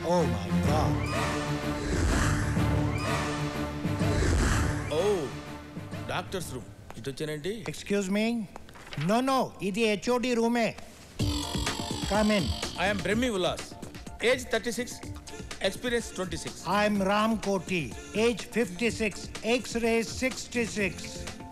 Oh my god oh doctor's room ఇటు వచ్చానండి excuse me no no ఇది HOD రూమే come in I'm Brahmi Ullas age thirty six experience twenty six I'm Ram Koti age fifty six X ray sixty six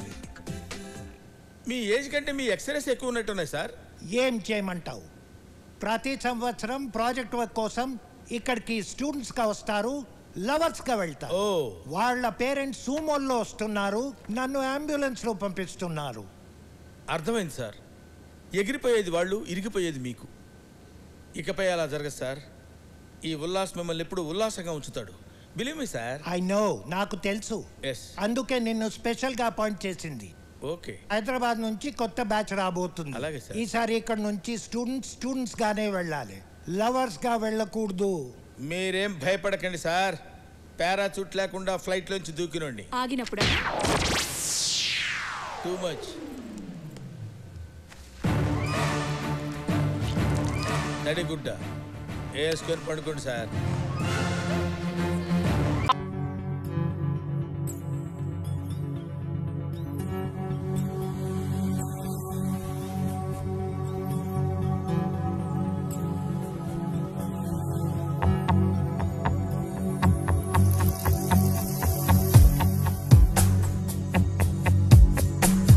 మీ age కంటే మీ X-rays ఎక్కువ ఉన్నట్టున్నాయి sir ఏం చేయమంటావు ప్రతి సంవత్సరం ప్రాజెక్ట్ వర్క్ కోసం ఇక్కడికి స్టూడెంట్స్ గా వస్తారు లవర్స్ గా వెళ్తారు ఓ వాళ్ళ పేరెంట్స్ సూమోల్లో వస్తున్నారు నన్ను అంబులెన్స్ లో పంపిస్తున్నారు అర్థమైంది సార్ ఎగిరిపోయేది వాళ్ళు ఇరిగిపోయేది మీకు ఇకపై అలా జరగదు సార్ ఈ ఉల్లాస్ మిమ్మల్ని ఎప్పుడు ఉల్లాసంగా ఉంచుతాడు believe me sir I know నాకు తెలుసు ఎస్ అందుకే నిన్ను స్పెషల్ గా అపాయింట్ చేసింది ఓకే హైదరాబాద్ నుంచి కొత్త బ్యాచ్ రాబోతుంది అలాగే సార్. ఈసారి ఇక్కడ నుంచి స్టూడెంట్స్ స్టూడెంట్స్ గానే వెళ్ళాలి లవర్స్ గా వెళ్ళకూడదు మీరేం భయపడకండి సార్ పారాచూట్ లేకుండా ఫ్లైట్లోంచి దూకినండి ఆగినప్పుడు టూ మచ్ నడి గుడ్డ వేసుకొని పడుకోండి సార్